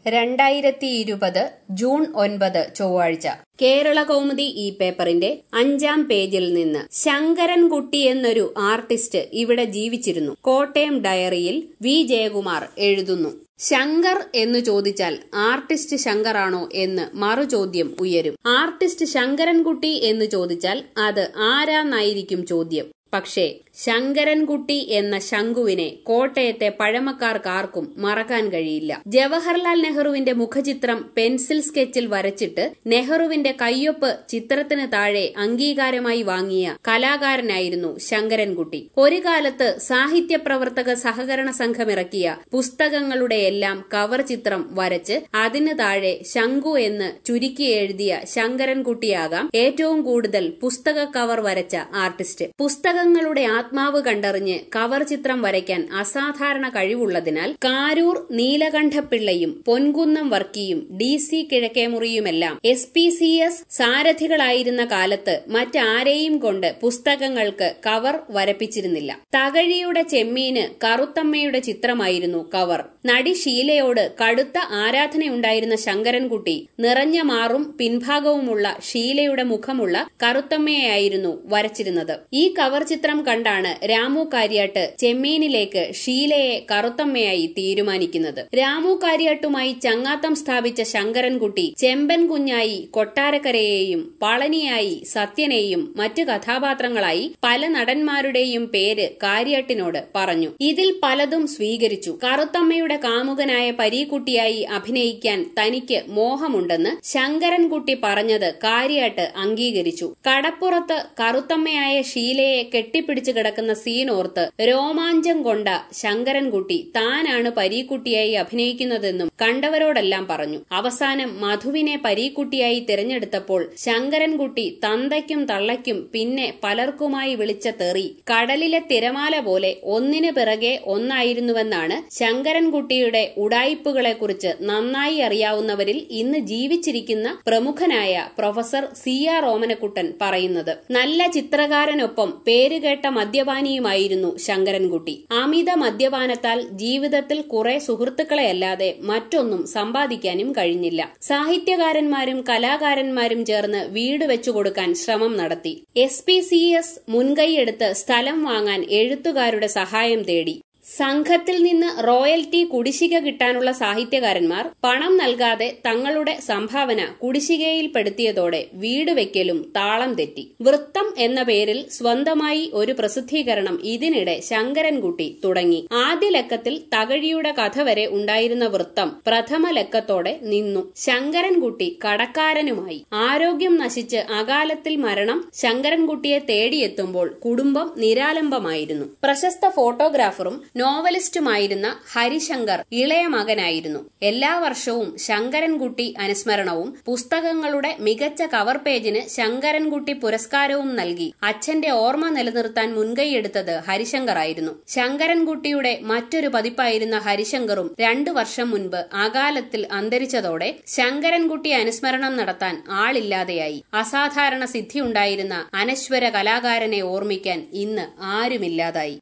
രണ്ടായിരത്തി ഇരുപത് ജൂൺ ഒൻപത് ചൊവ്വാഴ്ച കേരള കൗമുദി ഈ പേപ്പറിന്റെ അഞ്ചാം പേജിൽ നിന്ന് ശങ്കരൻകുട്ടി എന്നൊരു ആർട്ടിസ്റ്റ് ഇവിടെ ജീവിച്ചിരുന്നു കോട്ടയം ഡയറിയിൽ വി ജയകുമാർ എഴുതുന്നു ശങ്കർ എന്ന് ചോദിച്ചാൽ ആർട്ടിസ്റ്റ് ശങ്കറാണോ എന്ന് മറുചോദ്യം ഉയരും ആർട്ടിസ്റ്റ് ശങ്കരൻകുട്ടി എന്ന് ചോദിച്ചാൽ അത് ആരാന്നായിരിക്കും ചോദ്യം പക്ഷേ ശങ്കരൻകുട്ടി എന്ന ശംഖുവിനെ കോട്ടയത്തെ പഴമക്കാർക്കാർക്കും മറക്കാൻ കഴിയില്ല ജവഹർലാൽ നെഹ്റുവിന്റെ മുഖചിത്രം പെൻസിൽ സ്കെച്ചിൽ വരച്ചിട്ട് നെഹ്റുവിന്റെ കയ്യൊപ്പ് ചിത്രത്തിന് താഴെ അംഗീകാരമായി വാങ്ങിയ കലാകാരനായിരുന്നു ശങ്കരൻകുട്ടി ഒരു കാലത്ത് സാഹിത്യ പ്രവർത്തക സഹകരണ സംഘമിറക്കിയ പുസ്തകങ്ങളുടെയെല്ലാം കവർ ചിത്രം വരച്ച് അതിന് താഴെ ശംഖു എന്ന് ചുരുക്കി എഴുതിയ ശങ്കരൻകുട്ടിയാകാം ഏറ്റവും കൂടുതൽ പുസ്തക കവർ വരച്ച ആർട്ടിസ്റ്റ് പുസ്തകങ്ങളുടെ ആത്മാവ് കണ്ടറിഞ്ഞ് കവർ ചിത്രം വരയ്ക്കാൻ അസാധാരണ കഴിവുള്ളതിനാൽ കാരൂർ നീലകണ്ഠപിള്ളയും പൊൻകുന്നം വർക്കിയും ഡി സി കിഴക്കേമുറിയുമെല്ലാം എസ് പി സി എസ് സാരഥികളായിരുന്ന കാലത്ത് മറ്റാരെയും കൊണ്ട് പുസ്തകങ്ങൾക്ക് കവർ വരപ്പിച്ചിരുന്നില്ല തകഴിയുടെ ചെമ്മീന് കറുത്തമ്മയുടെ ചിത്രമായിരുന്നു കവർ നടി ഷീലയോട് കടുത്ത ആരാധനയുണ്ടായിരുന്ന ശങ്കരൻകുട്ടി നിറഞ്ഞ മാറും പിൻഭാഗവുമുള്ള ഷീലയുടെ മുഖമുള്ള കറുത്തമ്മയായിരുന്നു വരച്ചിരുന്നത് ഈ കവർ ചിത്രം കണ്ടാണ് രാമു കാര്യാട്ട് ചെമ്മീനിലേക്ക് ഷീലയെ കറുത്തമ്മയായി തീരുമാനിക്കുന്നത് രാമു കാര്യാട്ടുമായി ചങ്ങാത്തം സ്ഥാപിച്ച ശങ്കരൻകുട്ടി ചെമ്പൻ കുഞ്ഞായി കൊട്ടാരക്കരയെയും പളനിയായി സത്യനെയും മറ്റു കഥാപാത്രങ്ങളായി പല നടന്മാരുടെയും പേര് കാര്യാട്ടിനോട് പറഞ്ഞു ഇതിൽ പലതും സ്വീകരിച്ചു കറുത്തമ്മയുടെ കാമുകനായ പരീക്കുട്ടിയായി അഭിനയിക്കാൻ തനിക്ക് മോഹമുണ്ടെന്ന് ശങ്കരൻകുട്ടി പറഞ്ഞത് കാര്യാട്ട് അംഗീകരിച്ചു കടപ്പുറത്ത് കറുത്തമ്മയായ ഷീലയെ കെട്ടിപ്പിടിച്ചു കിടക്കുന്ന സീനോർത്ത് രോമാഞ്ചം കൊണ്ട ശങ്കരൻകുട്ടി താനാണ് പരീക്കുട്ടിയായി അഭിനയിക്കുന്നതെന്നും കണ്ടവരോടെല്ലാം പറഞ്ഞു അവസാനം മധുവിനെ പരീക്കുട്ടിയായി തിരഞ്ഞെടുത്തപ്പോൾ ശങ്കരൻകുട്ടി തന്തയ്ക്കും തള്ളയ്ക്കും പിന്നെ പലർക്കുമായി വിളിച്ച തെറി കടലിലെ തിരമാല പോലെ ഒന്നിനു പിറകെ ഒന്നായിരുന്നുവെന്നാണ് ശങ്കരൻകുട്ടിയുടെ ഉടായിപ്പുകളെക്കുറിച്ച് നന്നായി അറിയാവുന്നവരിൽ ഇന്ന് ജീവിച്ചിരിക്കുന്ന പ്രമുഖനായ പ്രൊഫസർ സി ആർ ഓമനക്കുട്ടൻ പറയുന്നത് നല്ല ചിത്രകാരനൊപ്പം പേരുകേട്ട മദ്യപാനിയുമായിരുന്നു ശങ്കരൻകുട്ടി അമിത മദ്യപാനത്താൽ ജീവിതത്തിൽ കുറെ സുഹൃത്തുക്കളെയല്ലാതെ മറ്റൊന്നും സമ്പാദിക്കാനും കഴിഞ്ഞില്ല സാഹിത്യകാരന്മാരും കലാകാരന്മാരും ചേർന്ന് വീട് വെച്ചുകൊടുക്കാൻ ശ്രമം നടത്തി എസ് പി സി എസ് മുൻകൈയെടുത്ത് സ്ഥലം വാങ്ങാൻ എഴുത്തുകാരുടെ സഹായം തേടി സംഘത്തിൽ നിന്ന് റോയൽറ്റി കുടിശ്ശിക കിട്ടാനുള്ള സാഹിത്യകാരന്മാർ പണം നൽകാതെ തങ്ങളുടെ സംഭാവന കുടിശ്ശികയിൽപ്പെടുത്തിയതോടെ വീട് വെക്കലും താളം തെറ്റി വൃത്തം എന്ന പേരിൽ സ്വന്തമായി ഒരു പ്രസിദ്ധീകരണം ഇതിനിടെ ശങ്കരൻകുട്ടി തുടങ്ങി ആദ്യ ലക്കത്തിൽ തകഴിയുടെ കഥ വരെ ഉണ്ടായിരുന്ന വൃത്തം പ്രഥമ ലക്കത്തോടെ നിന്നു ശങ്കരൻകുട്ടി കടക്കാരനുമായി ആരോഗ്യം നശിച്ച് അകാലത്തിൽ മരണം ശങ്കരൻകുട്ടിയെ തേടിയെത്തുമ്പോൾ കുടുംബം നിരാലംബമായിരുന്നു പ്രശസ്ത ഫോട്ടോഗ്രാഫറും നോവലിസ്റ്റുമായിരുന്ന ഹരിശങ്കർ ഇളയ മകനായിരുന്നു എല്ലാ വർഷവും ശങ്കരൻകുട്ടി അനുസ്മരണവും പുസ്തകങ്ങളുടെ മികച്ച കവർ പേജിന് ശങ്കരൻകുട്ടി പുരസ്കാരവും നൽകി അച്ഛന്റെ ഓർമ്മ നിലനിർത്താൻ മുൻകൈയെടുത്തത് ഹരിശങ്കറായിരുന്നു ശങ്കരൻകുട്ടിയുടെ മറ്റൊരു പതിപ്പായിരുന്ന ഹരിശങ്കറും രണ്ടു വർഷം മുൻപ് അകാലത്തിൽ അന്തരിച്ചതോടെ ശങ്കരൻകുട്ടി അനുസ്മരണം നടത്താൻ ആളില്ലാതെയായി അസാധാരണ സിദ്ധിയുണ്ടായിരുന്ന അനശ്വര കലാകാരനെ ഓർമ്മിക്കാൻ ഇന്ന് ആരുമില്ലാതായി